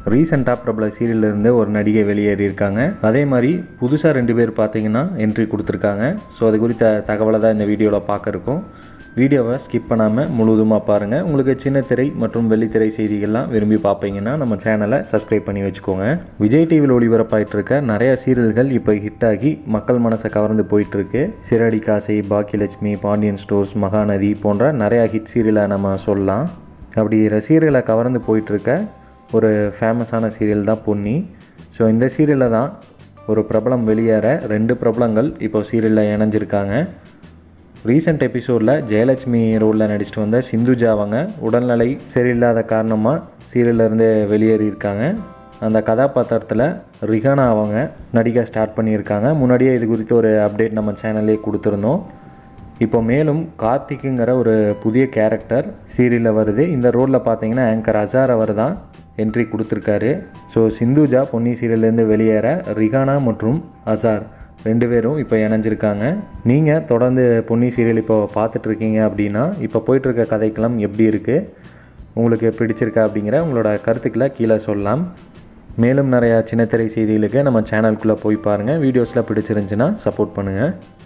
ரீசெண்டாக பிரபல சீரியல்லேருந்து ஒரு நடிகை வெளியேறியிருக்காங்க அதே மாதிரி புதுசாக ரெண்டு பேர் பார்த்தீங்கன்னா என்ட்ரி கொடுத்துருக்காங்க ஸோ அது குறித்த தகவலை தான் இந்த வீடியோவில் பார்க்க இருக்கோம் வீடியோவை ஸ்கிப் பண்ணாமல் முழுவதுமாக பாருங்கள் உங்களுக்கு சின்ன திரை மற்றும் வெள்ளித்திரை செய்திகள்லாம் விரும்பி பார்ப்பீங்கன்னா நம்ம சேனலை சப்ஸ்கிரைப் பண்ணி வச்சுக்கோங்க விஜய் டிவியில் ஒளிபரப்பாயிட்டு இருக்க நிறைய சீரியல்கள் இப்போ ஹிட் ஆகி மக்கள் மனசை கவர்ந்து போயிட்டுருக்கு சிறடி காசை பாக்கியலட்சுமி பாண்டியன் ஸ்டோர்ஸ் மகாநதி போன்ற நிறையா ஹிட் சீரியலை நம்ம சொல்லலாம் அப்படி ரசிகர்களை கவர்ந்து போயிட்டுருக்க ஒரு ஃபேமஸான சீரியல் தான் பொன்னி ஸோ இந்த சீரியலில் தான் ஒரு பிரபலம் வெளியேற ரெண்டு பிரபலங்கள் இப்போ சீரியலில் இணைஞ்சிருக்காங்க ரீசெண்ட் எபிசோடில் ஜெயலட்சுமி ரோலில் நடிச்சிட்டு வந்த சிந்துஜா அவங்க உடல்நிலை சரியில்லாத காரணமாக சீரியல்லேருந்து வெளியேறியிருக்காங்க அந்த கதாபாத்திரத்தில் ரிஹானா அவங்க நடிக்க ஸ்டார்ட் பண்ணியிருக்காங்க முன்னாடியே இது குறித்து ஒரு அப்டேட் நம்ம சேனல்லே கொடுத்துருந்தோம் இப்போ மேலும் கார்த்திக்குங்கிற ஒரு புதிய கேரக்டர் சீரியலில் வருது இந்த ரோலில் பார்த்தீங்கன்னா ஆங்கர் அசார் அவர் தான் என்ட்ரி கொடுத்துருக்காரு ஸோ சிந்துஜா பொன்னி சீரியல்லேருந்து வெளியேற ரிஹானா மற்றும் அசார் ரெண்டு பேரும் இப்போ இணைஞ்சிருக்காங்க நீங்கள் தொடர்ந்து பொன்னி சீரியல் இப்போ பார்த்துட்ருக்கீங்க அப்படின்னா இப்போ போயிட்டுருக்க கதைக்களம் எப்படி இருக்குது உங்களுக்கு பிடிச்சிருக்கா அப்படிங்கிற உங்களோட கருத்துக்களை கீழே சொல்லலாம் மேலும் நிறையா சின்னத்திரை செய்திகளுக்கு நம்ம சேனலுக்குள்ளே போய் பாருங்கள் வீடியோஸில் பிடிச்சிருந்துச்சுன்னா சப்போர்ட் பண்ணுங்கள்